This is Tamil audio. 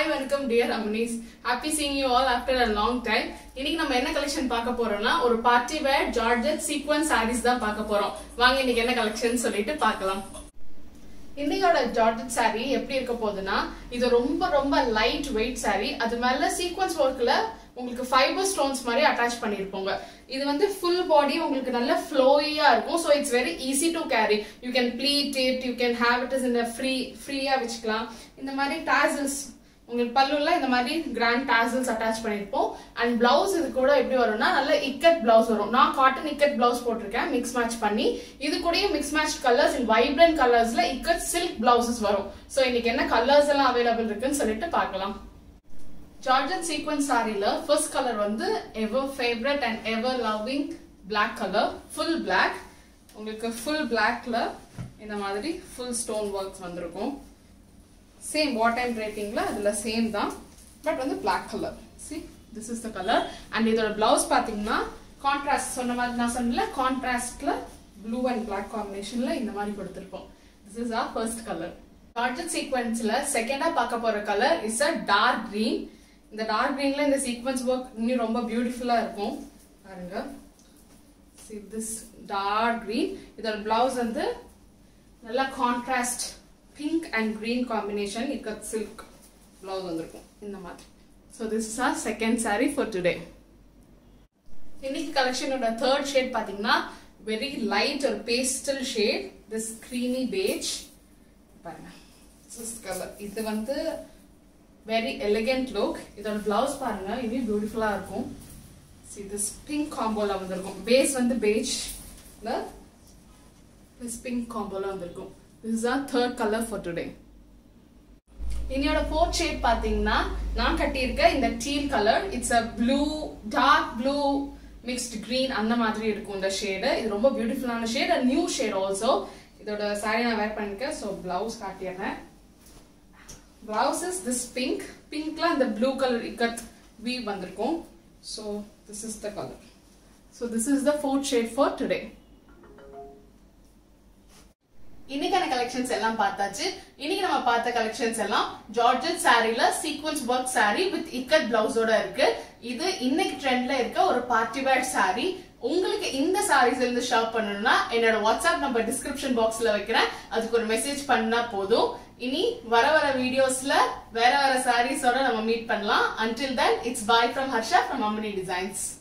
ஹாய் வணக்கம் டியர் அம்னிஸ் happy seeing you all after a long time இன்னைக்கு நம்ம என்ன கலெக்ஷன் பார்க்க போறோம்னா ஒரு party wear georgette sequins saris தான் பார்க்க போறோம் வாங்க இன்னைக்கு என்ன கலெக்ஷன் சொல்லிட்டு பார்க்கலாம் இன்னையோட ஜார்ஜெட் saree எப்படி இருக்க போகுதுன்னா இது ரொம்ப ரொம்ப லைட் வெயிட் saree அது மேல சீக்வன்ஸ் ஒர்க்ல உங்களுக்கு ஃபைபர் ஸ்டோன்ஸ் மாதிரி அட்டாச் பண்ணிருப்போங்க இது வந்து ஃபுல் பாடி உங்களுக்கு நல்ல ஃப்ளோயியா இருக்கும் so it's very easy to carry you can pleat it you can have it is இந்த ஃப்ரீ ஃப்ரீயா வச்சுக்கலாம் இந்த மாதிரி டாசல்ஸ் உங்களுக்கு பல்லுல இந்த மாதிரி கிராண்ட் டாசல்ஸ் அட்டாச் பண்ணிருப்போம் அண்ட் பிளவுஸ் இது கூட எப்படி வரும்னா நல்ல இக்கட் பிளவுஸ் வரும் நான் காட்டன் இக்கட் பிளவுஸ் போட்டிருக்கேன் மிக்ஸ் மேட்ச் பண்ணி இது கூடயும் மிக்ஸ் மேட்ச் கலர்ஸ் இன் வைப்ரண்ட் கலர்ஸ்ல இக்கட் சில்க் பிளவுசஸ் வரும் சோ இன்னைக்கு என்ன கலர்ஸ் எல்லாம் அவைலபிள் இருக்குன்னு சொல்லிட்டு பார்க்கலாம் ஜார்ஜன் சீக்வன்ஸ் சாரில ஃபர்ஸ்ட் கலர் வந்து ever favourite and ever loving black colour full black உங்களுக்கு ஃபுல் பிளாக்ல இந்த மாதிரி ஃபுல் ஸ்டோன் ஒர்க்ஸ் வந்திருக்கும் சேம் வாட் டைம் ரேட்டிங்ல அதுல சேம் தான் பட் வந்து black colour see this is the colour and இதோட பிளவுஸ் பாத்தீங்கன்னா கான்ட்ராஸ்ட் சொன்ன மாதிரி நான் சொன்னல கான்ட்ராஸ்ட்ல ப்ளூ அண்ட் பிளாக் காம்பினேஷன்ல இந்த மாதிரி கொடுத்திருப்போம் this is our first colour georgette சீக்வன்ஸ்ல செகண்டா பார்க்க போற colour is a dark green இந்த டார்க் கிரீன்ல இந்த சீக்வன்ஸ் ஒர்க் இன்னும் ரொம்ப பியூட்டிஃபுல்லா இருக்கும் பாருங்க see this dark green இதோட பிளவுஸ் வந்து நல்லா contrast pink and green combination ikat silk blouse வந்திருக்கும் இந்த மாதிரி so this is our second sari for today இன்னைக்கு கலெக்ஷனோட தேர்ட் ஷேட் பாத்தீங்கன்னா வெரி லைட் ஒரு pastel shade this creamy beige பாருங்க கலர் இது வந்து வெரி எலிகென்ட் லுக் இதோட பிளவுஸ் பாருங்க இன்னும் பியூட்டிஃபுல்லா இருக்கும் see this pink காம்போல வந்திருக்கும் பேஸ் வந்து beige ல this pink காம்போல வந்திருக்கும் this is our third color for today இனியோட ஃபோர்த் ஷேட் பாத்தீங்கன்னா நான் கட்டியிருக்க இந்த teal colour it's a blue dark blue mixed green அந்த மாதிரி இருக்கும் இந்த ஷேடு இது ரொம்ப பியூட்டிஃபுல்லான shade and new shade also இதோட சாரி நான் வேர் பண்ணிருக்கேன் ஸோ பிளவுஸ் காட்டிடுறேன் பிளவுஸ் இஸ் திஸ் பிங்க் பிங்க்ல இந்த ப்ளூ கலர் இக்கத் வீவ் வந்திருக்கும் so this is the colour so this is the fourth shade for today இன்னைக்கான கலெக்ஷன்ஸ் எல்லாம் பார்த்தாச்சு இன்னைக்கு நம்ம பார்த்த கலெக்ஷன்ஸ் எல்லாம் ஜார்ஜட் சாரில sequins work sari with ikat பிளவுஸோட இருக்கு இது இன்னைக்கு ட்ரெண்ட்ல இருக்க ஒரு பார்ட்டி வேர் சாரி உங்களுக்கு இந்த சாரீஸ் இருந்து ஷாப் பண்ணணும்னா என்னோட வாட்ஸ்அப் நம்பர் டிஸ்கிரிப்ஷன் பாக்ஸ்ல வைக்கிறேன் அதுக்கு ஒரு மெசேஜ் பண்ணா போதும் இனி வர வர வீடியோஸ்ல வேற வேற சாரீஸோட நம்ம மீட் பண்ணலாம் until then it's bye from Harsha from Ammani designs